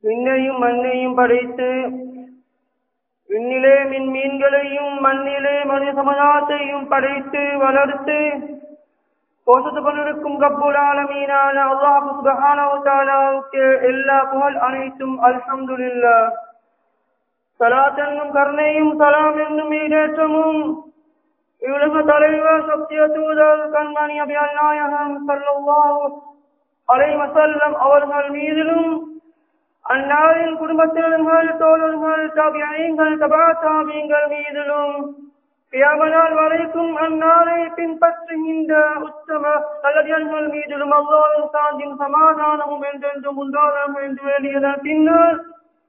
விண்ணையும் மண்ணையும் படைத்து விண்ணிலே மின் மீன்களையும் மண்ணிலே மனித சமுதாயத்தையும் படைத்து வளர்த்து போஷத்து கொண்டிருக்கும் கப்புல் ஆலமீனான அல்லாஹு சுபஹானஹு தஆலாவுக்கு எல்லா புகழ் அனைத்தும் அல்ஹம்துலில்லாஹ் சலாத் என்னும் கருணையும் சலாம் என்னும் ஈடேற்றமும் இவ்வுலக தலைவர் சத்திய தூதர் கண்மணி அபியல் நாயகம் ஸல்லல்லாஹு அலைஹி வஸல்லம் அவர்கள் மீதிலும் அந்நாளின் குடும்பத்தினர்கள் தோழர்கள் தாபியங்கள் தபா தாபியங்கள் மீதிலும் கியாமனால் வரைக்கும் அந்நாளை பின்பற்றுகின்ற உத்தம நல்லடியர்கள் மீதிலும் அல்லாவின் சாந்தியும் சமாதானமும் என்றென்றும் உண்டாகும் என்று வேண்டியதன் பின்னர்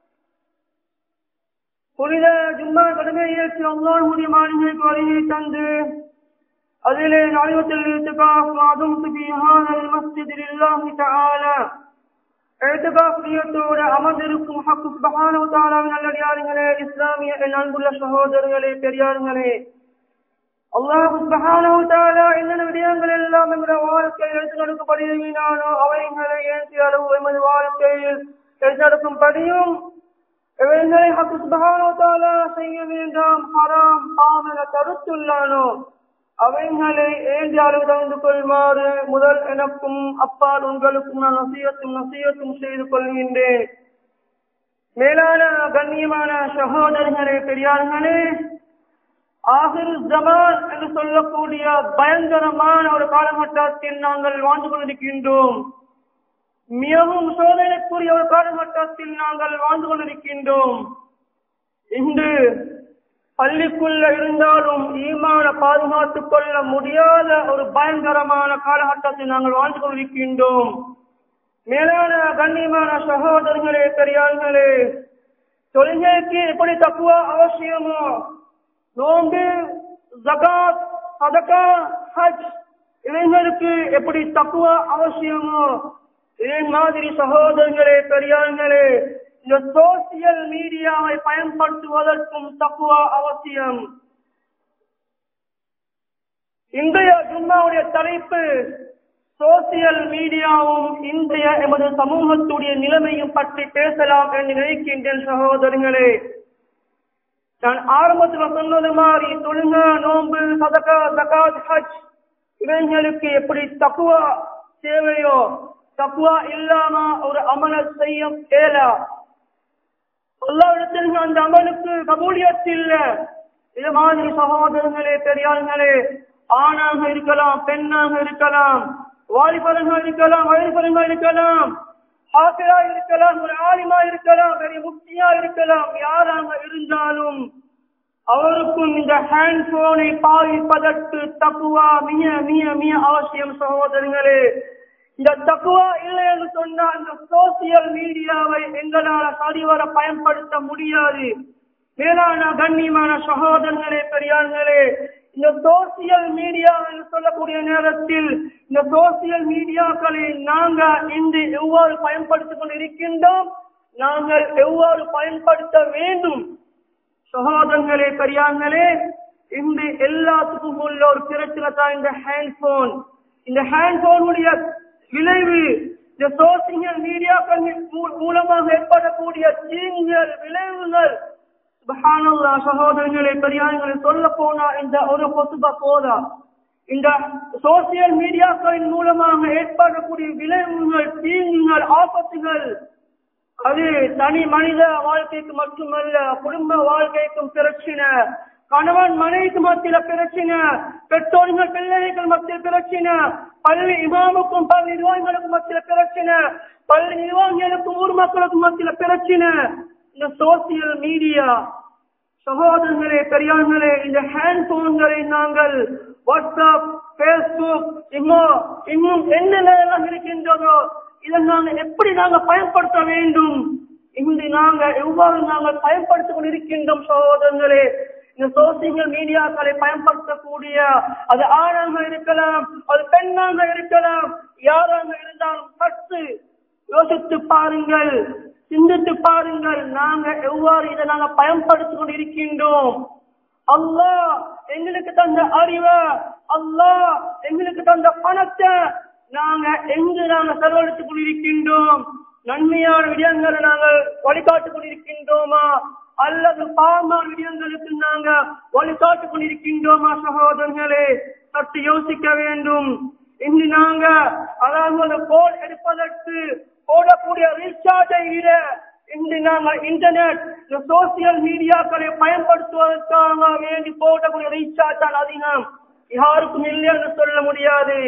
புனித ஜும்மா கடமை ஏற்று அல்லாஹுடைய மாளிகைக்கு வருகை தந்து அதிலே நாயகத்தில் இத்துக்காக மாதம் சுபிஹானல் மஸ்ஜிதில் இல்லாஹி தஆலா எழுத்துக்காப்பியத்தோடு அமர்ந்திருக்கும் ஹக்கு சுபஹானஹு தஆலாவின் நல்லடியார்களே இஸ்லாமிய என் அன்புள்ள சகோதரர்களே பெரியார்களே அல்லாஹ் சுபஹானஹு தஆலா என்னென்ன விடயங்கள் எல்லாம் எங்களுடைய வாழ்க்கையில் எடுத்து நடக்கப்படுகிறானோ அவைகளை ஏற்றி அளவு எமது வாழ்க்கையில் எடுத்து நடக்கும்படியும் இவைகளை ஹக்கு சுபஹானஹு தஆலா செய்ய வேண்டாம் ஹராம் பாமென தடுத்துள்ளானோ அவைகளை ஏந்தி அளவு தந்து கொள்மாறு முதல் எனக்கும் அப்பால் உங்களுக்கும் நான் நசியத்தும் நசியத்தும் செய்து கொள்கின்றேன் மேலான கண்ணியமான சகோதரர்களே பெரியார்களே ஆகிர் ஜமான் என்று சொல்லக்கூடிய பயங்கரமான ஒரு காலகட்டத்தில் நாங்கள் வாழ்ந்து கொண்டிருக்கின்றோம் மிகவும் சோதனைக்குரிய ஒரு காலகட்டத்தில் நாங்கள் வாழ்ந்து கொண்டிருக்கின்றோம் இன்று பள்ளிக்குள்ள இருந்தாலும் ஈமான பாதுகாத்துக் கொள்ள முடியாத ஒரு பயங்கரமான காலகட்டத்தில் நாங்கள் வாழ்ந்து கொண்டிருக்கின்றோம் மேலான கண்ணியமான சகோதரர்களே பெரியார்களே தொழுகைக்கு எப்படி தக்குவ அவசியமோ நோம்பு ஜகாத் சதகா ஹஜ் இளைஞருக்கு எப்படி தக்குவ அவசியமோ இதே மாதிரி சகோதரர்களே பெரியார்களே இந்த சோசியல் மீடியாவை பயன்படுத்துவதற்கும் தக்குவா அவசியம் இன்றைய ஜும்மாவுடைய தலைப்பு சோசியல் மீடியாவும் இன்றைய எமது சமூகத்துடைய நிலைமையும் பற்றி பேசலாம் என்று நினைக்கின்றேன் சகோதரர்களே நான் ஆரம்பத்தில் சொன்னது மாதிரி தொழுக நோன்பு சதகா தகாத் ஹஜ் இவைகளுக்கு எப்படி தக்குவா தேவையோ தக்குவா இல்லாம ஒரு அமல செய்ய இயலா அல்லாவிடத்தில் அந்த அமலுக்கு கபூலியத் இல்ல இது மாதிரி சகோதரர்களே பெரியார்களே ஆணாக இருக்கலாம் பெண்ணாக இருக்கலாம் வாலிபர்கள் இருக்கலாம் வயதுபர்கள் இருக்கலாம் ஹாஃபிரா இருக்கலாம் ஒரு ஆலிமா இருக்கலாம் பெரிய முக்தியா இருக்கலாம் யாராக இருந்தாலும் அவருக்கும் இந்த ஹேண்ட் போனை பாவிப்பதற்கு தக்குவா மிக மிக மிக அவசியம் சகோதரர்களே இந்த தக்குவா இல்லை என்று சொன்னால் இந்த சோசியல் மீடியாவை எங்களால சரிவர பயன்படுத்த முடியாது மேலான கண்ணியமான சகோதரர்களே பெரியார்களே இந்த சோசியல் மீடியா என்று சொல்லக்கூடிய நேரத்தில் இந்த சோசியல் மீடியாக்களை நாங்க இன்று எவ்வாறு பயன்படுத்திக் கொண்டிருக்கின்றோம் நாங்கள் எவ்வாறு பயன்படுத்த வேண்டும் சகோதரர்களே பெரியார்களே இன்று எல்லாத்துக்கும் உள்ள ஒரு பிரச்சனை தான் இந்த ஹேண்ட்போன் இந்த ஹேண்ட்போனுடைய விளைவு இந்த சோசியல் மீடியாக்கள் மூலமாக ஏற்படக்கூடிய தீங்குகள் விளைவுகள் சுபஹானல்லா சகோதரர்களே பெரியார்களை சொல்ல போனா இந்த ஒரு கொசுப போதா இந்த சோசியல் மீடியாக்களின் மூலமாக ஏற்படக்கூடிய விளைவுகள் தீங்குகள் ஆபத்துகள் அது தனி மனித வாழ்க்கைக்கு மட்டுமல்ல குடும்ப வாழ்க்கைக்கும் பிரச்சனை கணவன் மனைவிக்கு மத்தியில பிரச்சனை பெற்றோர்கள் பிள்ளைகள் மத்தியில் பிரச்சனை பள்ளி இமாமுக்கும் பள்ளி நிர்வாகிகளுக்கும் மத்தியில பிரச்சனை பள்ளி நிர்வாகிகளுக்கும் ஊர் மக்களுக்கும் மத்தியில பிரச்சனை இந்த சோசியல் மீடியா சகோதரர்களே பெரியார்களே இந்த ஹேண்ட் போன்களை நாங்கள் வாட்ஸ்அப் பேஸ்புக் இன்னும் இன்னும் என்னென்ன எல்லாம் இருக்கின்றதோ இதை நாங்கள் எப்படி நாங்கள் பயன்படுத்த வேண்டும் இன்று நாங்கள் எவ்வாறு நாங்கள் பயன்படுத்திக் கொண்டிருக்கின்றோம் சகோதரர்களே இந்த சோசியல் மீடியாக்களை பயன்படுத்தக்கூடிய அது ஆணாக இருக்கலாம் அது பெண்ணாக இருக்கலாம் யாராக இருந்தாலும் சற்று யோசித்து பாருங்கள் சிந்தித்து பாருங்கள் நாங்க எவ்வாறு இதை நாங்க பயன்படுத்திக் கொண்டிருக்கின்றோம் அல்லாஹ் எங்களுக்கு தந்த அறிவை அல்லாஹ் எங்களுக்கு தந்த பணத்தை நாங்க எங்கு நாங்க செலவழித்துக் கொண்டிருக்கின்றோம் நன்மையான விடயங்களை நாங்கள் வழிகாட்டுக் கொண்டிருக்கின்றோமா அல்லது பாவமான விடயங்களுக்கு நாங்க வழிகாட்டுக் கொண்டிருக்கின்றோமா சகோதரர்களே சற்று யோசிக்க வேண்டும் இன்று நாங்க அதாவது போன் எடுப்பதற்கு போடக்கூடிய ரீசார்ஜை விட இன்று நாங்கள் இன்டர்நெட் இந்த சோசியல் மீடியாக்களை பயன்படுத்துவதற்காக வேண்டி போடக்கூடிய ரீசார்ஜ் தான் அதிகம் யாருக்கும் இல்லை என்று சொல்ல முடியாது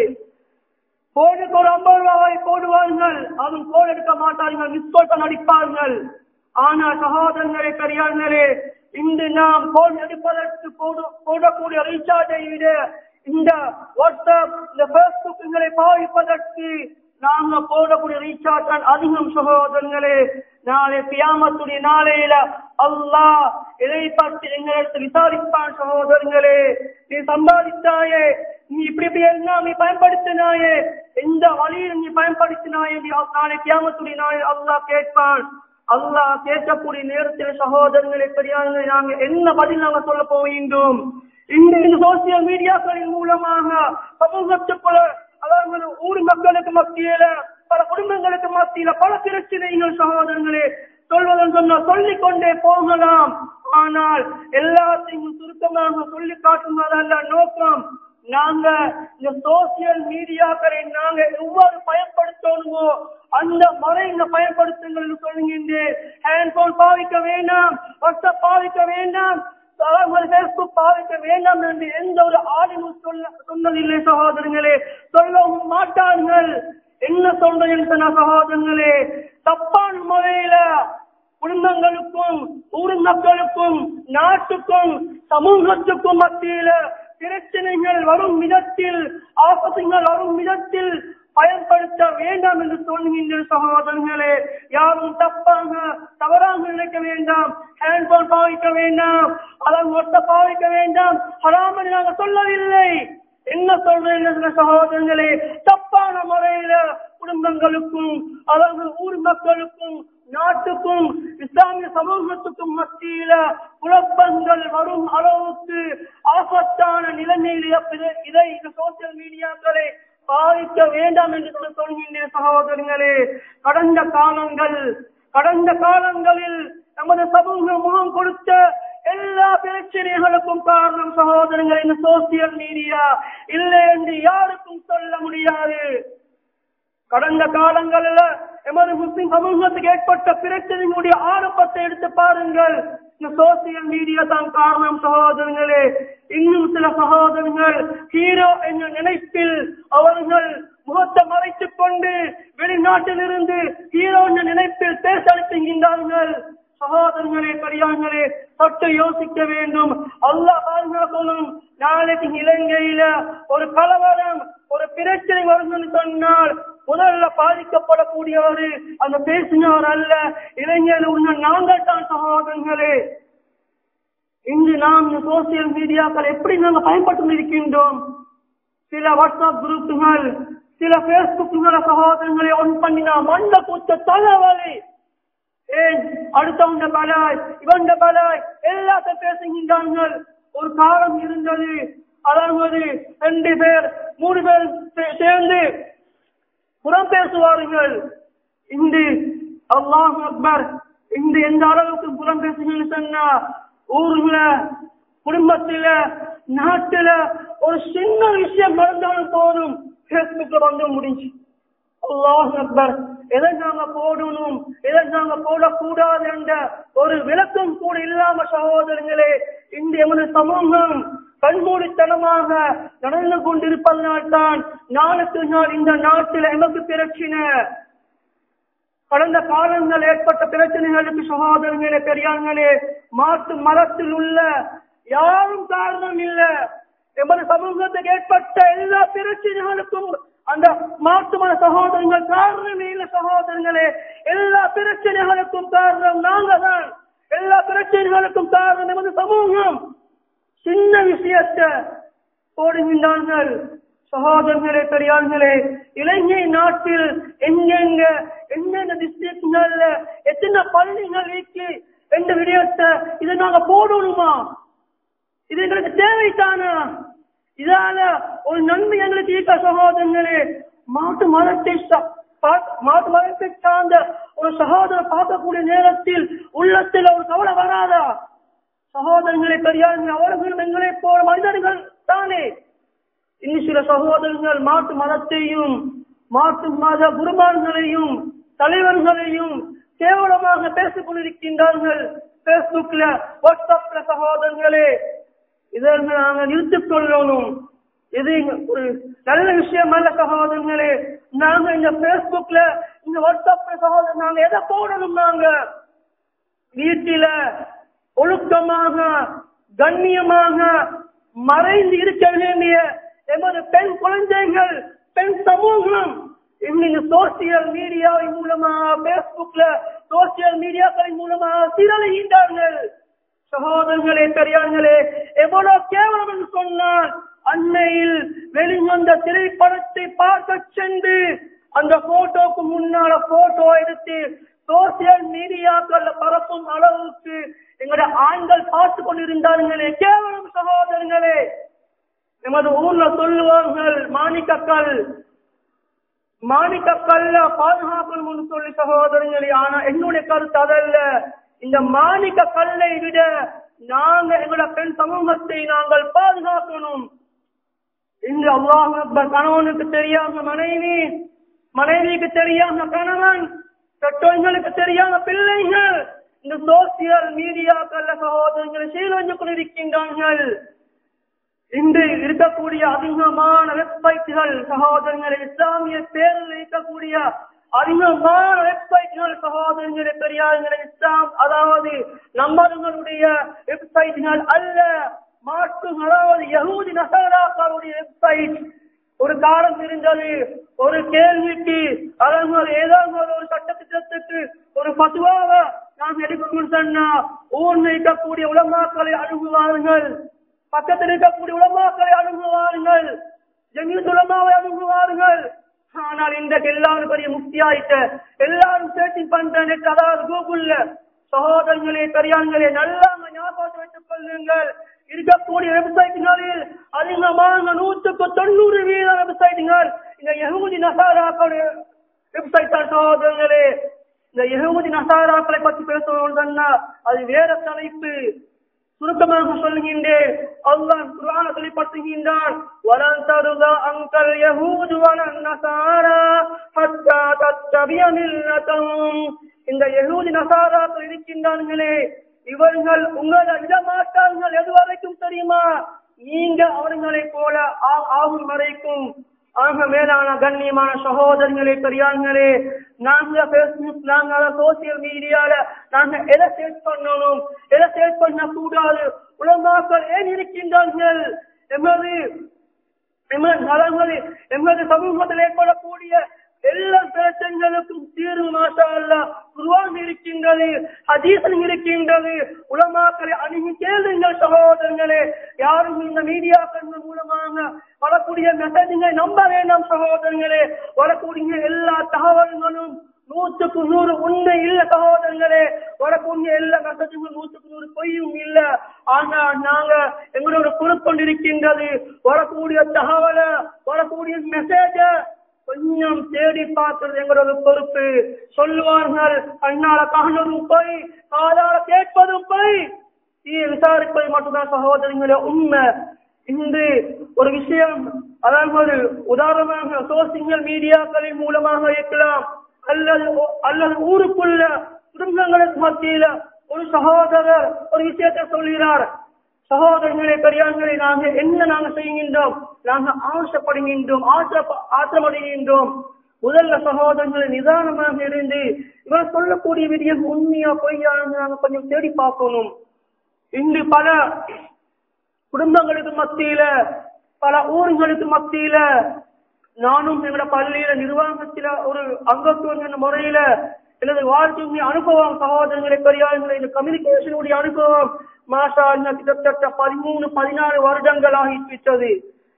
போனுக்கு ஒரு ஐம்பது ரூபாய் போடுவார்கள் அதுவும் போன் எடுக்க மாட்டார்கள் மிஸ் கால் தான் அடிப்பார்கள் ஆனா சகோதரர்களே பெரியார்களே இன்று நாம் போன் எடுப்பதற்கு போடு போடக்கூடிய ரீசார்ஜை விட இந்த வாட்ஸ்அப் இந்த பேஸ்புக்குகளை பாவிப்பதற்கு நாங்க போடக்கூடிய ரீசார்ஜ் தான் அதிகம் சகோதரர்களே நாளை கியாமத்துடைய நாளையில அல்லாஹ் இதை பற்றி எங்களிடத்தில் விசாரிப்பான் சகோதரர்களே நீ சம்பாதித்தாயே நீ இப்படி இப்படி எல்லாம் நீ பயன்படுத்தினாயே எந்த வழியில் நீ பயன்படுத்தினாயே நீ நாளை கியாமத்துடைய நாளில் அல்லாஹ் கேட்பான் அல்லாஹ் கேட்கக்கூடிய நேரத்தில் சகோதரர்களே பெரியார்களே நாங்க என்ன பதில் நாங்க சொல்ல போகின்றோம் இந்த இந்த சோசியல் மீடியாக்களின் மூலமாக சமூகத்துக்குள்ள அதாவது ஊர் மக்களுக்கு மத்தியில பல குடும்பங்களுக்கு மத்தியில பல பிரச்சனைகள் சகோதரர்களே சொல்வதன் சொன்னா சொல்லிக் கொண்டே போகலாம் ஆனால் எல்லாத்தையும் சுருக்கமாக சொல்லி காட்டுவதல்ல நோக்கம் நாங்க இந்த சோசியல் மீடியாக்களை நாங்க எவ்வாறு பயன்படுத்தணுமோ அந்த முறையில பயன்படுத்துங்கள் என்று சொல்லுகின்றேன் ஹேண்ட்போன் பாவிக்க வேண்டாம் வாட்ஸ்அப் பாவிக்க வேண்டாம் பேஸ்புக் பாவிக்க வேண்டாம் என்று எந்த ஒரு ஆளுமும் சொல்ல சொன்னதில்லை சகோதரங்களே சொல்லவும் மாட்டார்கள் என்ன சொல்றேன் சகோதரங்களே தப்பான முறையில குடும்பங்களுக்கும் ஊர் மக்களுக்கும் நாட்டுக்கும் சமூகத்துக்கும் மத்தியில பிரச்சனைகள் வரும் விதத்தில் ஆபத்துகள் வரும் விதத்தில் பயன்படுத்த வேண்டாம் என்று சொல்கின்ற சகோதரர்களே யாரும் தப்பாக தவறாக நினைக்க வேண்டாம் ஹேண்ட்போன் பாவிக்க வேண்டாம் அதன் ஒட்ட பாவிக்க வேண்டாம் ஹராமல் நாங்கள் சொல்லவில்லை என்ன சொல்றேன் சகோதரங்களே தப்பான முறையில குடும்பங்களுக்கும் அதாவது ஊர் மக்களுக்கும் நாட்டுக்கும் இஸ்லாமிய சமூகத்துக்கும் மத்தியில குழப்பங்கள் வரும் அளவுக்கு ஆபத்தான நிலைமையில் இதை இந்த சோசியல் மீடியாக்களை பாதிக்க வேண்டாம் என்று நான் சொல்கின்றேன் சகோதரர்களே கடந்த காலங்கள் கடந்த காலங்களில் நமது சமூகம் முகம் கொடுத்த எல்லா பிரச்சனைகளுக்கும் காரணம் சகோதரங்கள் இந்த சோசியல் மீடியா இல்லை என்று யாருக்கும் சொல்ல முடியாது கடந்த காலங்களில் எமது முஸ்லிம் சமூகத்துக்கு ஏற்பட்ட பிரச்சனைகளுடைய ஆரம்பத்தை எடுத்து பாருங்கள் இந்த சோசியல் மீடியா தான் காரணம் சகோதரர்களே இன்னும் சில சகோதரர்கள் ஹீரோ என்ற நினைப்பில் அவர்கள் முகத்தை மறைத்துக் கொண்டு வெளிநாட்டில் இருந்து ஹீரோ என்ற நினைப்பில் பேசளித்துகின்றார்கள் சகோதரர்களே பெரியார்களே சற்று யோசிக்க வேண்டும் அல்லாஹ் பாதுகாக்கணும் நாளைக்கு இலங்கையில ஒரு கலவரம் ஒரு பிரச்சனை வரும் என்று சொன்னால் முதல்ல பாதிக்கப்படக்கூடியவர் அந்த பேசினவர் அல்ல இளைஞர் உள்ள நாங்கள் தான் சகோதரர்களே இன்று நாம் இந்த சோசியல் மீடியாக்கள் எப்படி நாங்கள் பயன்பட்டு இருக்கின்றோம் சில வாட்ஸ்அப் குரூப்புகள் சில பேஸ்புக்குகளை சகோதரங்களை ஒன் பண்ணினா மண்ட பூச்ச தலைவலி ஏன் அடுத்தவங்க பலாய் இவங்க பலாய் எல்லாத்தையும் பேசுகின்றார்கள் ஒரு காலம் இருந்தது அதாவது ரெண்டு பேர் மூணு பேர் சே- சேர்ந்து புறம் பேசுவார்கள் இன்று அல்லாஹ் அக்பர் இந்த எந்த அளவுக்கு புறம் பேசுகிறேன்னு சொன்னா ஊர்ல குடும்பத்தில நாட்டுல ஒரு சின்ன விஷயம் நடந்தாலும் போதும் பேஸ்புக்ல வந்து முடிஞ்சு அல்லாஹ் அக்பர் எதை நாங்க போடணும் எதை நாங்க போடக்கூடாது என்ற ஒரு விளக்கம் கூட இல்லாம சகோதரங்களே இந்த எமது சமூகம் கண்மூடித்தனமாக நடந்து கொண்டிருப்பதனால்தான் நாளுக்கு நாள் இந்த நாட்டில் எமக்கு பிரச்சினை கடந்த காலங்கள் ஏற்பட்ட பிரச்சனைகளுக்கு சகோதரர்களே பெரியார்களே மாட்டு மரத்தில் உள்ள யாரும் காரணம் இல்ல எமது சமூகத்துக்கு ஏற்பட்ட எல்லா பிரச்சனைகளுக்கும் அந்த மாட்டு மன சகோதரங்கள் காரணமே இல்ல சகோதரங்களே எல்லா பிரச்சனைகளுக்கும் காரணம் நாங்க தான் எல்லா பிரச்சனைகளுக்கும் காரணம் எமது சமூகம் சின்ன விஷயத்தை போடுகின்றார்கள் சகோதரர்களே பெரியார்களே இலங்கை நாட்டில் எங்கெங்க எந்தெந்த டிஸ்ட்ரிக்ட்கள்ல எத்தனை பள்ளிகள் இருக்கு எந்த விடயத்தை இதை நாங்க போடணுமா இது எங்களுக்கு தேவைத்தானா இதால ஒரு நன்மை எங்களுக்கு இருக்க சகோதரங்களே மாட்டு மரத்தை ச- பா- மாட்டு மதத்தை சார்ந்த ஒரு சகோதரர் பார்க்கக்கூடிய நேரத்தில் உள்ளத்தில் ஒரு கவலை வராதா சகோதரங்களை பெரியார்கள் அவர்களும் எங்களை போல மனிதர்கள் தானே இன்னும் சில சகோதரர்கள் மாட்டு மதத்தையும் மாட்டு மத குருமான்களையும் தலைவர்களையும் கேவலமாக பேசிக் கொண்டிருக்கின்றார்கள் பேஸ்புக்ல வாட்ஸ்அப்ல சகோதரர்களே இதை நாங்கள் நிறுத்திக் கொள்ளணும் இது ஒரு நல்ல விஷயம் அல்ல சகோதரர்களே நாங்க இந்த பேஸ்புக்ல இந்த வாட்ஸ்அப்ல சகோதரர் நாங்க எதை போடணும் நாங்க வீட்டில ஒழுக்கமாக கண்ணியமாக மறைந்து இருக்க வேண்டிய எமது பெண் குழந்தைகள் பெண் சமூகம் இன்னைக்கு சோசியல் மீடியாவின் மூலமாக பேஸ்புக்ல சோசியல் மீடியாக்களின் மூலமாக சீரழிகின்றார்கள் சகோதரர்களே பெரியார்களே எவ்வளவு கேவலம் என்று சொன்னால் அன்னையில் வெளிவந்த திரைப்படத்தை பார்க்க சென்று அந்த போட்டோக்கு முன்னால போட்டோ எடுத்து சோசியல் மீடியாக்கள்ல பரப்பும் அளவுக்கு எங்களுடைய ஆண்கள் பார்த்து கொண்டிருந்தார்களே கேவலம் சகோதரர்களே எமது ஊர்ல சொல்லுவார்கள் மாணிக்கக்கல் மாணிக்கக்கல்ல பாதுகாக்கணும்னு சொல்லி சகோதரங்களே ஆனா என்னுடைய கருத்து அதல்ல இந்த மாணிக்க கல்லை விட நாங்க எங்களோட பெண் சமூகத்தை நாங்கள் பாதுகாக்கணும் இன்று அல்லாஹ் அக்பர் கணவனுக்கு தெரியாம மனைவி மனைவிக்கு தெரியாம கணவன் பெற்றோர்களுக்கு தெரியாம பிள்ளைகள் இந்த சோசியல் மீடியாக்கள்ல சகோதரங்களை சீரழிஞ்சு கொண்டிருக்கின்றார்கள் இன்று இருக்கக்கூடிய அதிகமான வெப்சைட்டுகள் சகோதரங்களை இஸ்லாமிய பேரில் இருக்கக்கூடிய அதிகமான வெப்சைட்டுகள் சகோதரங்களை பெரியார்களை இஸ்லாம் அதாவது நம்மளுடைய வெப்சைட்டுகள் அல்ல மாற்று அதாவது யகூதி நசராக்களுடைய வெப்சைட் ஒரு காலம் இருந்தது ஒரு கேள்விக்கு அதாவது ஏதாவது ஒரு சட்டத்திட்டத்துக்கு ஒரு பசுவாக நாம் எடுக்கணும்னு சொன்னா ஊர்ல இருக்கக்கூடிய உலமாக்களை அணுகுவார்கள் பக்கத்தில் இருக்கக்கூடிய உலமாக்களை அணுகுவார்கள் ஜமீத் உலமாவை அணுகுவார்கள் ஆனால் இன்றைக்கு எல்லாரும் பெரிய முக்தி ஆயிட்ட எல்லாரும் சேர்ச்சிங் பண்ற நெட் அதாவது கூகுள்ல சகோதரங்களே பெரியார்களே நல்லா ஞாபகம் வைத்துக் கொள்ளுங்கள் இருக்கக்கூடிய வெப்சைட்டுகளில் அதிகமாக நூற்றுக்கு தொண்ணூறு வீத வெப்சைட்டுகள் இந்த யகுதி நசாராக்களுடைய வெப்சைட் தான் சகோதரங்களே இந்த யகுதி நசாராக்களை பத்தி பேசணும் சொன்னா அது வேற தலைப்பு சுருக்கமாக சொல்லுகின்றேன் அல்லாஹ் குர்ஆன வெளிப்படுத்துகின்றான் வலன் தருதா அங்கல் யஹூது வலன் நசாரா ஹத்தா தத்தபிய மில்லதஹும் இந்த யஹூதி நசாராக்கள் இருக்கின்றார்களே இவர்கள் உங்களை விடமாட்டார்கள் எது வரைக்கும் தெரியுமா நீங்க அவர்களை போல ஆ- ஆகும் வரைக்கும் ஆக மேலான கண்ணியமான சகோதரர்களே பெரியார்களே நாங்க பேஸ்புக் நாங்க சோசியல் மீடியால நாங்க எதை சேர்ச் பண்ணணும் எதை சேர்ச் பண்ண கூடாது உலமாக்கள் ஏன் இருக்கின்றார்கள் எமது எமது நலங்களில் எமது சமூகத்தில் ஏற்படக்கூடிய எல்லா பிரச்சனைகளுக்கும் தீர்வு மாஷா அல்லாஹ் குர்ஆன் இருக்கின்றது ஹதீஸில் இருக்கின்றது உலமாக்களை அணுகி கேளுங்கள் சகோதரர்களே யாரும் இந்த மீடியாக்கள் மூலமாக வரக்கூடிய மெசேஜ்களை நம்ப வேண்டாம் சகோதரர்களே வரக்கூடிய எல்லா தகவல்களும் நூற்றுக்கு நூறு உண்மை இல்ல சகோதரர்களே வரக்கூடிய எல்லா மெசேஜும் நூற்றுக்கு நூறு பொய்யும் இல்ல ஆனா நாங்க எங்களோட பொறுப்பொண்டிருக்கின்றது வரக்கூடிய தகவலை வரக்கூடிய மெசேஜ கொஞ்சம் தேடி பார்க்கிறது எங்களோட பொறுப்பு சொல்லுவார்கள் கண்ணால காணதும் போய் காதால கேட்பதும் போய் தீய விசாரிப்பது மட்டும்தான் சகோதரங்களே உண்மை இன்று ஒரு விஷயம் அதாவது ஒரு உதாரணமாக சோசியல் மீடியாக்களின் மூலமாக இருக்கலாம் அல்லது அல்லது ஊருக்குள்ள குடும்பங்களுக்கு மத்தியில ஒரு சகோதரர் ஒரு விஷயத்தை சொல்கிறார் சகோதரர்களே பெரியார்களே நாங்க என்ன நாங்க செய்கின்றோம் நாங்க ஆசைப்படுகின்றோம் ஆசை ஆத்திரமடைகின்றோம் முதல்ல சகோதரர்களை நிதானமாக இருந்து இவர் சொல்லக்கூடிய விதியம் உண்மையா பொய்யானு நாங்க கொஞ்சம் தேடி பார்க்கணும் இன்று பல குடும்பங்களுக்கு மத்தியில பல ஊர்களுக்கு மத்தியில நானும் எங்களோட பள்ளியில நிர்வாகத்தில ஒரு அங்கத்துவம் என்ற முறையில எனது வாழ்க்கையுடைய அனுபவம் சகோதரங்களை பெரியார்களை இந்த கம்யூனிகேஷனுடைய அனுபவம் மாஷா அல்லாஹ் கிட்டத்தட்ட பதிமூணு பதினாறு வருடங்கள் ஆகிவிட்டது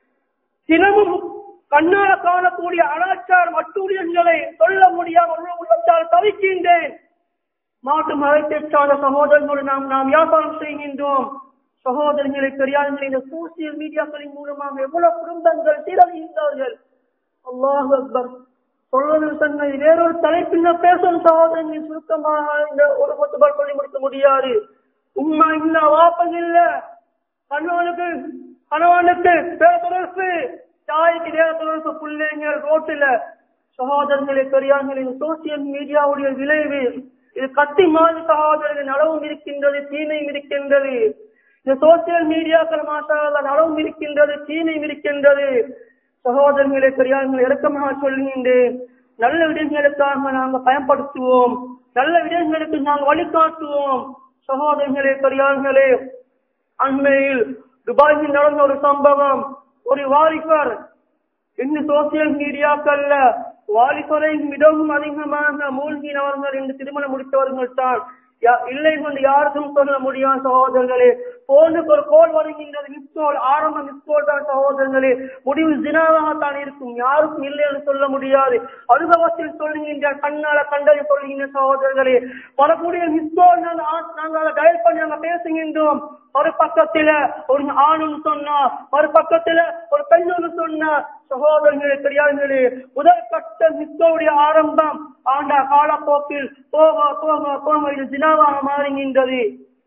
தினமும் கண்ணால காணக்கூடிய அனாச்சாரம் அட்டூழியங்களை சொல்ல முடியாமல் உள்ள உள்ளத்தால் தவிக்கின்றேன் மாட்டு மரத்தை சார்ந்த சகோதரர்களோடு நாம் நாம் வியாபாரம் செய்கின்றோம் சகோதரர்களை பெரியார்களை இந்த சோசியல் மீடியாக்களின் மூலமாக எவ்வளவு குடும்பங்கள் சீரழிகின்றார்கள் அல்லாஹ் அக்பர் சொல்வது சொன்ன வேறொரு தலைப்பில் நான் பேசணும் சகோதரன் சுருக்கமாக இந்த ஒரு கொத்துபால் சொல்லி முடிக்க முடியாது உண்மை இல்ல வாப்பம் இல்ல கணவனுக்கு கணவனுக்கு பேரத்தொடர்பு தாய்க்கு நேரத்தொடர்பு பிள்ளைங்க ரோட்டில் சகோதரர்களே பெரியார்களின் சோசியல் மீடியாவுடைய விளைவு இது கத்தி மாதிரி சகோதரர்கள் நலவும் இருக்கின்றது தீமையும் இருக்கின்றது இந்த சோசியல் மீடியாக்கள் மாசால நலவும் இருக்கின்றது தீமையும் இருக்கின்றது சகோதரர்களே பெரியார்கள் இறக்கமாக சொல்கின்றேன் நல்ல விடயங்களுக்காக நாங்கள் பயன்படுத்துவோம் நல்ல விடயங்களுக்கு நாங்கள் வழிகாட்டுவோம் சகோதரர்களே பெரியார்களே அண்மையில் துபாயில் நடந்த ஒரு சம்பவம் ஒரு வாலிபர் இன்னும் சோசியல் மீடியாக்கள்ல வாலிபரை மிகவும் அதிகமாக மூழ்கினவர்கள் என்று திருமணம் முடித்தவர்கள் தான் யா- இல்லை என்று யாருக்கும் சொல்ல முடியாது சகோதரர்களே போனுக்கு ஒரு கோல் வருகின்றது மிஸ்கோல் ஆரம்ப மிஸ்கோல் தான் சகோதரர்களே முடிவு தினாவாகத்தான் இருக்கும் யாருக்கும் இல்லை என்று சொல்ல முடியாது அனுபவத்தில் சொல்லுகின்ற கண்ணால கண்டதை சொல்லுகின்ற சகோதரர்களே வரக்கூடிய மிஸ்கோல் நாங்கள் ஆ- நாங்கள் அதை டயல் பண்ணி நாங்கள் பேசுகின்றோம் ஒரு பக்கத்துல ஒரு ஆணுன்னு சொன்னா ஒரு பக்கத்துல ஒரு பெண்ணுன்னு சொன்னா சகோதரர்களே பெரியார்களே முதல் கட்ட மிஸ்கோவுடைய ஆரம்பம் ஆண்ட காலப்போக்கில் போக போக போக இது தினாவாக மாறுகின்றது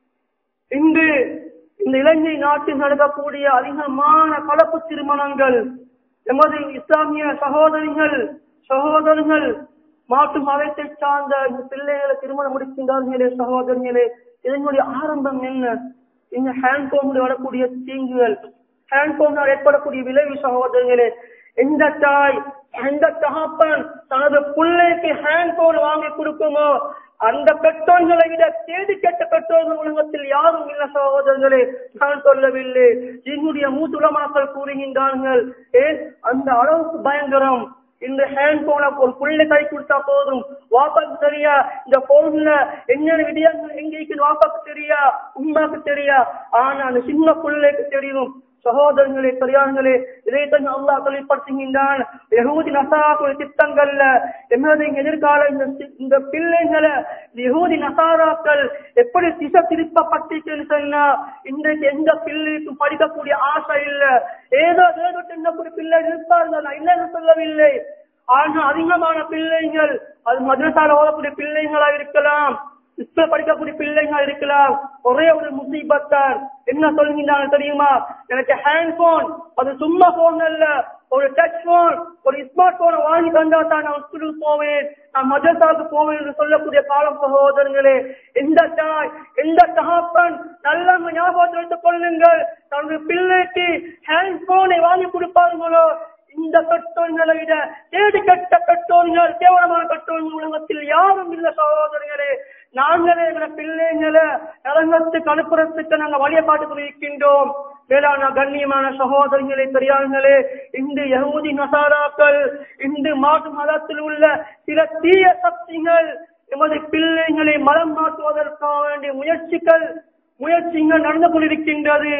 இன்று இந்த இலங்கை நாட்டில் நடக்கக்கூடிய அதிகமான கலப்பு திருமணங்கள் எமது இஸ்லாமிய சகோதரிகள் சகோதரர்கள் மாட்டு மதத்தை சார்ந்த இந்த பிள்ளைகளை திருமணம் முடிக்கின்றார்களே சகோதரர்களே இதனுடைய ஆரம்பம் என்ன இந்த ஹேண்ட்போன் வரக்கூடிய தீங்குகள் ஹேண்ட்போனால் ஏற்படக்கூடிய விளைவு சகோதரர்களே எந்த தாய் எந்த தகப்பன் தனது பிள்ளைக்கு ஹேண்ட்போன் வாங்கி கொடுக்குமோ அந்த பெற்றோர்களை விட தேடி கெட்ட பெற்றோர்கள் உலகத்தில் யாரும் இல்ல சகோதரர்களே நான் சொல்லவில்லை என்னுடைய மூத்துலமாக்கள் கூறுகின்றார்கள் ஏன் அந்த அளவுக்கு பயங்கரம் இந்த ஹேண்ட் போன ஒரு புள்ளை கை கொடுத்தா போதும் வாப்பாக்கு தெரியா இந்த போன்ல என்னென்ன விடயங்கள் எங்க இருக்குன்னு வாப்பாக்கு தெரியா உமாக்கு தெரியா ஆனா அந்த சின்ன பிள்ளைக்கு தெரியும் சகோதரர்களே பெரியார்களே இதைத்தான் அல்லாஹ் தொழிற்படுத்துகின்றான் யகூதி நசாராக்களுடைய திட்டங்கள்ல எமது எதிர்கால இந்த சி- இந்த பிள்ளைகளை இந்த யகூதி நசாராக்கள் எப்படி திசை திருப்பப்பட்டுச்சுன்னு சொன்னா இன்றைக்கு எந்த பிள்ளைக்கும் படிக்கக்கூடிய ஆசை இல்ல ஏதோ ஏதோ சின்னக்கூடிய பிள்ளை இருப்பார்கள் நான் இல்லைன்னு சொல்லவில்லை ஆனா அதிகமான பிள்ளைகள் அது மதரசால ஓதக்கூடிய பிள்ளைங்களா இருக்கலாம் இப்ப படிக்கக்கூடிய பிள்ளைங்க இருக்கலாம் ஒரே ஒரு முசீபத்தான் என்ன சொல்கின்றாங்க தெரியுமா எனக்கு ஹேண்ட் போன் அது சும்மா போன் அல்ல ஒரு டச் போன் ஒரு ஸ்மார்ட் போனை வாங்கி தந்தா தான் நான் ஸ்கூலுக்கு போவேன் நான் மதரசாவுக்கு போவேன் என்று சொல்லக்கூடிய காலம் சகோதரர்களே எந்த தாய் எந்த தகப்பன் நல்ல ஞாபகத்தில் வைத்துக் கொள்ளுங்கள் தனது பிள்ளைக்கு ஹேண்ட் போனை வாங்கி கொடுப்பார்களோ இந்த பெற்றோர்களை விட தேடி கட்ட பெற்றோர்கள் கேவலமான பெற்றோர்கள் உலகத்தில் யாரும் இல்ல சகோதரர்களே நாங்களே எங்களை பிள்ளைங்களை நலங்கத்துக்கு அனுப்புறதுக்கு நாங்கள் வழியை பார்த்து கொண்டிருக்கின்றோம் மேலான கண்ணியமான சகோதரர்களே பெரியார்களே இந்த யகூதி நசாராக்கள் இந்த மாட்டு மதத்தில் உள்ள சில தீய சக்திகள் எமது பிள்ளைகளை மலம் மாற்றுவதற்காக வேண்டிய முயற்சிகள் முயற்சிகள் நடந்து கொண்டிருக்கின்றது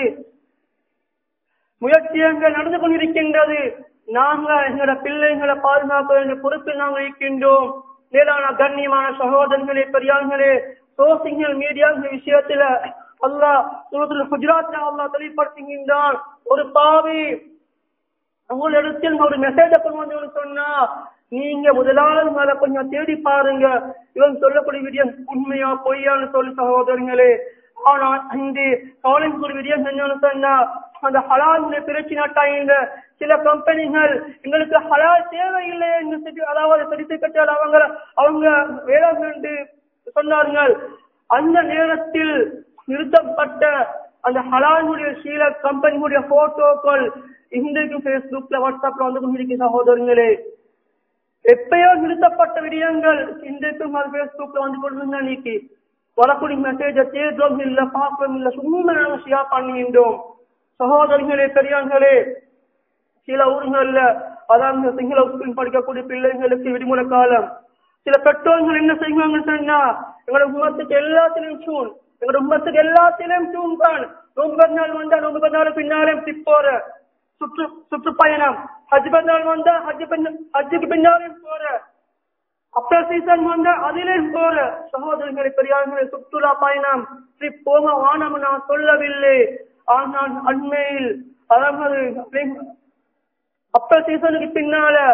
முயற்சிகள் நடந்து கொண்டிருக்கின்றது நாங்க எங்களோட பிள்ளைகளை பாதுகாக்க வேண்டிய பொறுப்பில் நாங்கள் இருக்கின்றோம் மேலான கண்ணியமான சகோதரர்களே பெரியார்களே சோசியல் மீடியாங்கிற விஷயத்துல அல்லாஹ் சூரத்துல குஜராத்ல அல்லாஹ் தெளிவுபடுத்துகின்றான் ஒரு பாவி உங்களிடத்தில் ஒரு மெசேஜ் கொண்டு வந்து சொன்னா நீங்க முதலாவது மேல கொஞ்சம் தேடி பாருங்க இவன் சொல்லக்கூடிய விடியம் உண்மையா பொய்யான்னு சொல்லி சகோதரங்களே ஆனா இந்த கவலைக்குரிய விடியம் என்னன்னு சொன்னா அந்த ஹலாலுடைய பிரச்சனை டைம்ல சில கம்பெனிகள் எங்களுக்கு ஹலால் தேவையில்லை என்று சொல்லி- அதாவது சர்டிபிகேட் அவங்க அவங்க வேளாண் என்று சொன்னார்கள் அந்த நேரத்தில் நிறுத்தப்பட்ட அந்த ஹலாலுடைய சில கம்பெனிகளுடைய போட்டோக்கள் இன்றைக்கு பேஸ்புக்ல வாட்ஸ்அப்ல வந்து கொண்டிருக்க சகோதரங்களே எப்பயோ நிறுத்தப்பட்ட விடயங்கள் இன்றைக்கும் அது பேஸ்புக்ல வந்து கொண்டு நீக்கி வரக்கூடிய மெசேஜ தேடுறோம் இல்ல பார்க்கிறோம் இல்ல சும்மா நாங்க ஷேர் பண்ணுகின்றோம் சகோதரிகளே பெரியார்களே சில ஊர்கள்ல அதாவது சிங்கள ஸ்கூல் படிக்கக்கூடிய பிள்ளைங்களுக்கு விடுமுறை காலம் சில பெற்றோர்கள் என்ன செய்வாங்கன்னு சொன்னா எங்களோட உமத்துக்கு எல்லாத்திலும் சூன் எங்களோட உமத்துக்கு எல்லாத்திலும் சூன் தான் நோம்பு நாள் வந்தா நோம்பு நாள் பின்னாலே ட்ரிப் போற சுற்று சுற்றுப்பயணம் ஹஜ் நாள் வந்தா ஹஜ் பின்ன- ஹஜ்ஜுக்கு பின்னாலே போற அப்ப சீசன் வந்தா அதிலே போற சகோதரர்களை பெரியார்களை சுற்றுலா பயணம் ட்ரிப் போக வானம் நான் சொல்லவில்லை ஆனால் அண்மையில் அதாவது அப்ப சீசனுக்கு பின்னால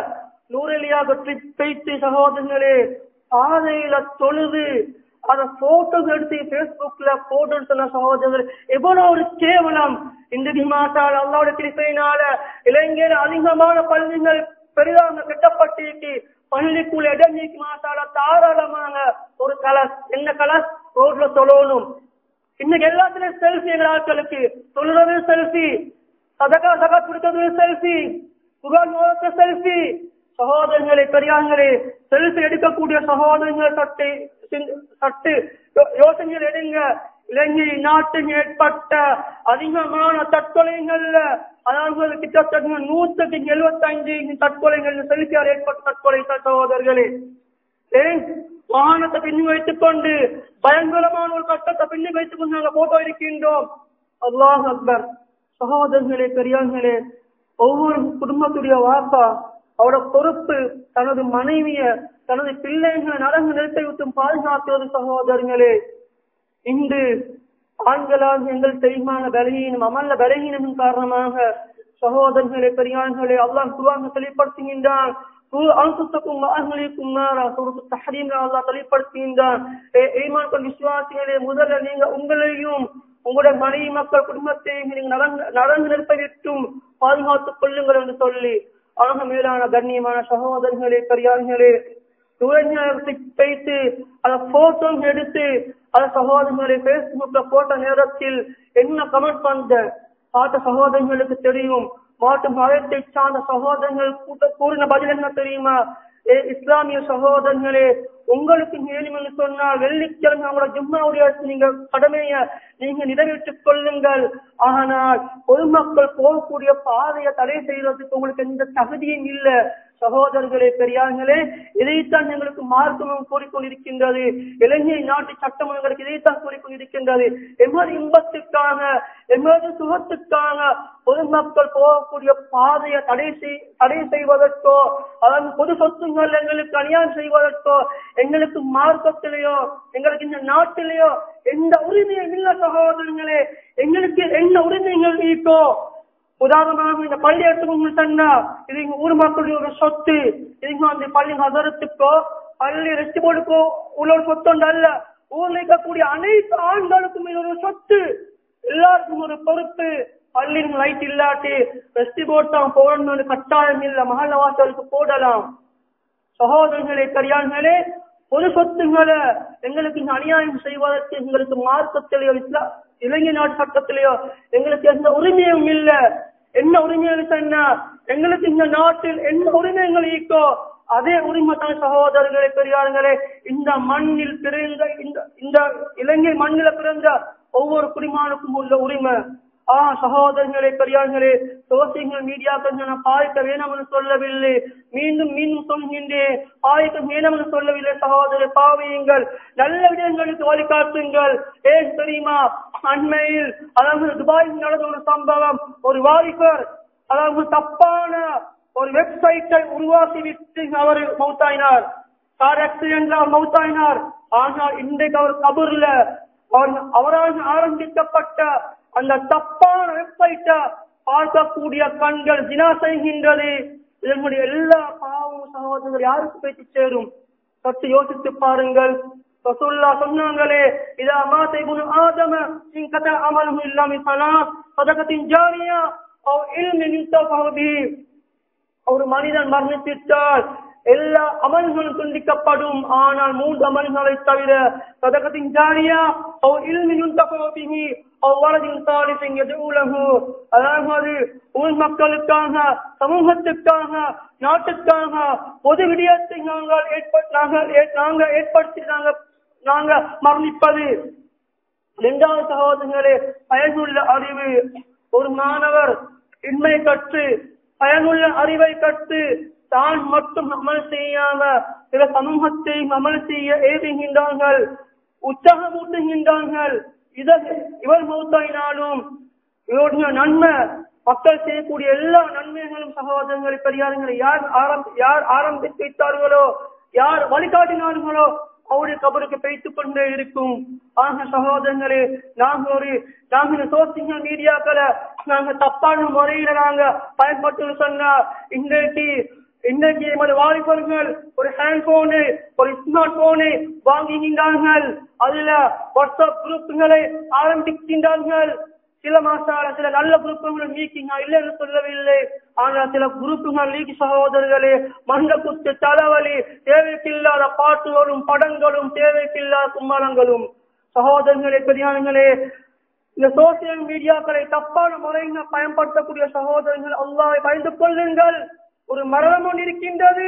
நூறலியாக வைத்து சகோதரர்களே பாதையில தொழுது அத போட்டோஸ் எடுத்து பேஸ்புக்ல போட்டோ சொன்ன சகோதரர்கள் எவ்வளவு ஒரு கேவலம் இந்த மாட்டால் அல்லாவோட கிருப்பையினால இளைஞர் அதிகமான பள்ளிகள் பெரிதாக கட்டப்பட்டிருக்கு பள்ளிக்குள்ள இடம் நீக்கி மாட்டால தாராளமாக ஒரு கலர் என்ன கலர் ரோட்ல தொழணும் இன்னைக்கு எல்லாத்துலயும் செல்ஃபி எங்க ஆட்களுக்கு சொல்றது செல்ஃபி சதகா சகா கொடுக்கிறது செல்ஃபி குரான் ஓத செல்ஃபி சகோதரங்களே பெரியார்களே செல்ஃபி எடுக்கக்கூடிய சகோதரங்கள் சட்டு சிந்த- சட்டு யோ- யோசனைகள் எடுங்க இலங்கை நாட்டில் ஏற்பட்ட அதிகமான தற்கொலைகள்ல அதாவது கிட்டத்தட்ட நூற்றுக்கு எழுபத்தைந்து தற்கொலைகள் செலுத்தியார் ஏற்பட்ட தற்கொலை சகோதரர்களே ஏன் வாகனத்தை பின்னி வைத்துக் கொண்டு பயங்கரமான ஒரு கட்டத்தை பின்னி வைத்துக் கொண்டு நாங்கள் போட்டோ இருக்கின்றோம் அல்லாஹ் அக்பர் சகோதரர்களே பெரியார்களே ஒவ்வொரு குடும்பத்துடைய வாப்பா அவரோட பொறுப்பு தனது மனைவிய தனது பிள்ளைகளை நரங்கு நிறுத்தை விட்டும் பாதுகாத்துவது சகோதரர்களே இன்று ஆண்களால் எங்கள் தெய்வமான பலகீனம் அமல்ல பலகீனமின் காரணமாக சகோதரர்களே பெரியார்களே அல்லாஹ் குர்ஆன் தெளிப்படுத்துகின்றான் அனுசுத்தக்கும் அகலிக்கும் நாரா சுருத்து தஹரீம் அல்லாஹ் தெளிப்படுத்துகின்றான் ஏ ஈமான் கொண்ட விசுவாசிகளே முதல்ல நீங்க உங்களையும் உங்களுடைய மனைவி மக்கள் குடும்பத்தை நீங்க நடந்து நடந்து நிற்பதற்கும் பாதுகாத்துக் கொள்ளுங்கள் என்று சொல்லி அழக மேலான கண்ணியமான சகோதரர்களே பெரியார்களே துறைஞரை வைத்து அதை போட்டோ எடுத்து அதை சகோதரர்களை பேஸ்புக்ல போட்ட நேரத்தில் என்ன கமெண்ட் பண்ண பார்த்த சகோதரர்களுக்கு தெரியும் மாட்டு மதத்தை சார்ந்த சகோதரர்கள் கூட்ட கூறின பதில் என்ன தெரியுமா ஏ இஸ்லாமிய சகோதரர்களே உங்களுக்கு மேலும் என்று சொன்னால் வெள்ளிக்கிழமை அவங்களோட ஜும்மாவுடைய நீங்க கடமைய நீங்க நிறைவேற்றிக் கொள்ளுங்கள் ஆனால் பொதுமக்கள் போகக்கூடிய பாதையை தடை செய்வதற்கு உங்களுக்கு எந்த தகுதியும் இல்லை சகோதரர்களே பெரியார்களே இதைத்தான் எங்களுக்கு மார்க்கமும் கூறிக்கொண்டிருக்கின்றது இலங்கை நாட்டு சட்டம் எங்களுக்கு இதைத்தான் கூறிக்கொண்டிருக்கின்றது எமது இன்பத்துக்காக எமது சுகத்துக்காக பொதுமக்கள் போகக்கூடிய பாதையை தடை செய் தடை செய்வதற்கோ அதாவது பொது சொத்துங்கள் எங்களுக்கு அநியாயம் செய்வதற்கோ எங்களுக்கு மார்க்கத்திலேயோ எங்களுக்கு இந்த நாட்டிலேயோ எந்த உரிமையும் இல்ல சகோதரர்களே எங்களுக்கு என்ன உரிமைகள் இருக்கோ உதாரணமாக இந்த பள்ளி எடுத்துக்கோங்க சொன்னா இது இங்க ஊர் மக்களுடைய ஒரு சொத்து இதுங்க அந்த பள்ளி நகரத்துக்கோ பள்ளி ரெஸ்ட் போர்டுக்கோ உள்ள ஒரு சொத்து ஒன்று அல்ல ஊர்ல இருக்கக்கூடிய அனைத்து ஆண்களுக்கும் இது ஒரு சொத்து எல்லாருக்கும் ஒரு பொறுப்பு பள்ளியின் லைட் இல்லாட்டி ரெஸ்ட் போர்ட் தான் போடணும்னு கட்டாயம் இல்ல மகள வாசலுக்கு போடலாம் சகோதரர்களே பெரியார்களே பொது சொத்துங்களை எங்களுக்கு இங்க அநியாயம் செய்வதற்கு எங்களுக்கு மார்க்கத்திலேயோ இஸ்லா இலங்கை நாட்டு சட்டத்திலேயோ எங்களுக்கு எந்த உரிமையும் இல்ல என்ன உரிமைகள் சொன்னா எங்களுக்கு இந்த நாட்டில் என்ன உரிமைகள் இருக்கோ அதே உரிமை தான் சகோதரர்களே பெரியார்களே இந்த மண்ணில் பிறந்த இந்த இந்த இலங்கை மண்ணில பிறந்த ஒவ்வொரு குடிமானுக்கும் உள்ள உரிமை ஆ சகோதரர்களே பெரியார்களே சோசியல் மீடியாக்கள் நான் பாய்க்க வேணும் என்று சொல்லவில்லை மீண்டும் மீண்டும் சொல்கின்றேன் பாய்க்க வேணும் என்று சொல்லவில்லை சகோதர பாவியுங்கள் நல்ல விடயங்களுக்கு வழிகாட்டுங்கள் ஏன் தெரியுமா அண்மையில் அதாவது துபாயில் நடந்த ஒரு சம்பவம் ஒரு வாலிபர் அதாவது தப்பான ஒரு வெப்சைட்டை உருவாக்கி விட்டு அவர் மௌத்தாயினார் கார் ஆக்சிடென்ட்ல அவர் மௌத்தாயினார் ஆனால் இன்றைக்கு அவர் கபூர்ல அவர் அவரால் ஆரம்பிக்கப்பட்ட அந்த தப்பான வெப்சைட்டை பார்க்கக்கூடிய கண்கள் தினா செய்கின்றது இதனுடைய எல்லா பாவம் சகோதரர்கள் யாருக்கு போய்த்து சேரும் சற்று யோசித்து பாருங்கள் ரசூல்லா சொன்னாங்களே இதா மாத்தை குணு ஆதம இன் கத அமலும் இல்லாமி சலா சதகத்தின் ஜாரியா அவ் இல்மின் யுத்தஃபஹு பிஹி ஒரு மனிதன் மரணித்திட்டால் எல்லா அமல்களும் துண்டிக்கப்படும் ஆனால் மூன்று அமல்களை தவிர சதகத்தின் ஜாரியா அவ் இல்மின் தகவபிஹி அவ் வரதின் தாலிசின் எதுலகு அதாவது ஊர் மக்களுக்காக சமூகத்துக்காக நாட்டுக்காக பொது விடயத்தை நாங்கள் ஏற்ப- நாங்கள் ஏ- நாங்கள் ஏற்படுத்தி நாங்கள் நாங்க மரணிப்பது இரண்டாவது சகோதரர்களே பயனுள்ள அறிவு ஒரு மாணவர் இன்மை கற்று பயனுள்ள அறிவை கற்று தான் மட்டும் அமல் செய்யாம பிற சமூகத்தை அமல் செய்ய ஏவுகின்றார்கள் உற்சாகமூட்டுகின்றார்கள் இத- இவர் மௌத்தாயினாலும் இவருடைய நன்மை மக்கள் செய்யக்கூடிய எல்லா நன்மைகளும் சகோதரங்களை பெரியாருங்களை யார் ஆரம்பி யார் ஆரம்பித்து வைத்தார்களோ யார் வழிகாட்டினார்களோ அவருடைய கபருக்கு பேய்த்துக் கொண்டே இருக்கும் ஆக சகோதரங்களே நாங்க ஒரு நாங்க இந்த சோசியல் மீடியாக்களை நாங்க தப்பான முறையில நாங்க பயன்பட்டு சொன்னா இன்றைக்கு இன்றைக்கு எமது வாலிபர்கள் ஒரு ஹேண்ட் போனு ஒரு ஸ்மார்ட் போனு வாங்குகின்றார்கள் அதுல வாட்ஸ்அப் குரூப்புகளை ஆரம்பிக்கின்றார்கள் சில மாசால சில நல்ல குரூப்புகள் நீக்கிங்க இல்லை என்று சொல்லவில்லை ஆனால் சில குரூப்புகள் நீக்கி சகோதரர்களே மண்ட குத்து தலைவலி தேவைக்கில்லாத பாட்டுகளும் படங்களும் தேவைக்கில்லாத கும்மரங்களும் சகோதரர்களே பெரியார்களே இந்த சோசியல் மீடியாக்களை தப்பான முறையில் பயன்படுத்தக்கூடிய சகோதரர்கள் அல்லாவை பயந்து கொள்ளுங்கள் ஒரு மரணம் ஒன்று இருக்கின்றது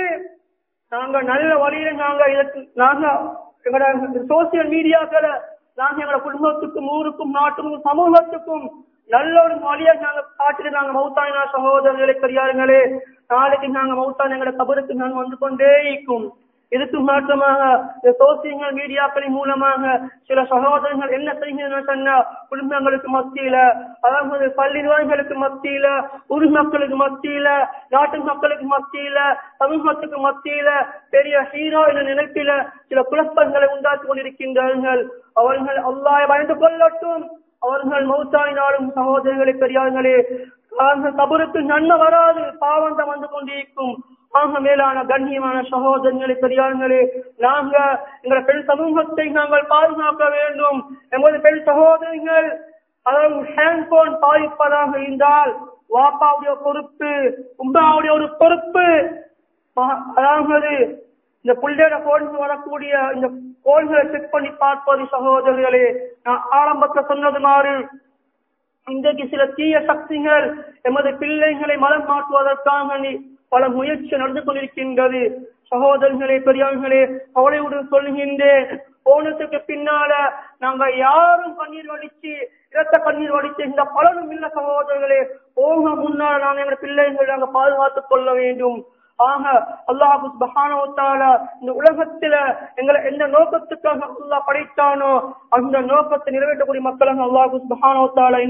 நாங்க நல்ல வழியில நாங்க இதற்கு நாங்க எங்களோட சோசியல் மீடியாக்களை நாங்க எங்களோட குடும்பத்துக்கும் ஊருக்கும் நாட்டுக்கும் சமூகத்துக்கும் நல்ல ஒரு வழியை நாங்க காட்டிட்டு நாங்க மௌத்தாயினா சகோதரர்களே பெரியாருங்களே நாளைக்கு நாங்க மௌத்தான எங்களோட கபருக்கு நாங்க வந்து கொண்டே இருக்கும் இதுக்கு மாற்றமாக இந்த சோசியல் மீடியாக்களின் மூலமாக சில சகோதரர்கள் என்ன செய்கிறார்கள் சொன்னா குடும்பங்களுக்கு மத்தியில அதாவது பள்ளி நிர்வாகிகளுக்கு மத்தியில ஊர் மக்களுக்கு மத்தியில நாட்டு மக்களுக்கு மத்தியில சமூகத்துக்கு மத்தியில பெரிய ஹீரோ என்ற நினைப்பில சில குழப்பங்களை உண்டாக்கி கொண்டிருக்கின்றார்கள் அவர்கள் அல்லாஹ் பயந்து கொள்ளட்டும் அவர்கள் மௌத்தாயினாலும் சகோதரர்களை பெரியார்களே அந்த கபருக்கு நன்மை வராது பாவந்தம் வந்து கொண்டிருக்கும் ஆக மேலான கண்ணியமான சகோதரர்களே பெரியார்களே நாங்க எங்களை பெண் சமூகத்தை நாங்கள் பாதுகாக்க வேண்டும் எமது பெண் சகோதரிகள் அதாவது ஹேண்ட்போன் பாதிப்பதாக இருந்தால் வாப்பாவுடைய பொறுப்பு உம்மாவுடைய ஒரு பொறுப்பு மகா- அதாவது இந்த புள்ளையோட கோல்கள் வரக்கூடிய இந்த கோல்களை செக் பண்ணி பார்ப்பது சகோதரர்களே நான் ஆரம்பத்தில் சொன்னது மாதிரி இன்றைக்கு சில தீய சக்திகள் எமது பிள்ளைகளை மலம் மாற்றுவதற்காக நீ பல முயற்சி நடந்து கொண்டிருக்கின்றது சகோதரர்களே பெரியவர்களே அவளையுடன் சொல்கின்றேன் போனதுக்கு பின்னால நாங்க யாரும் கண்ணீர் வடிச்சு இரத்த கண்ணீர் வடிச்சு இந்த பலனும் இல்ல சகோதரர்களே போக முன்னால நாங்க எங்க பிள்ளைகளை நாங்க பாதுகாத்துக் கொள்ள வேண்டும் ஆக அல்லாஹு சுப்ஹானஹு வ தஆலா இந்த உலகத்துல எங்களை எந்த நோக்கத்துக்காக அல்லாஹ் படைத்தானோ அந்த நோக்கத்தை நிறைவேற்றக்கூடிய மக்களாக அல்லாஹு சுப்ஹானஹு வ தஆலா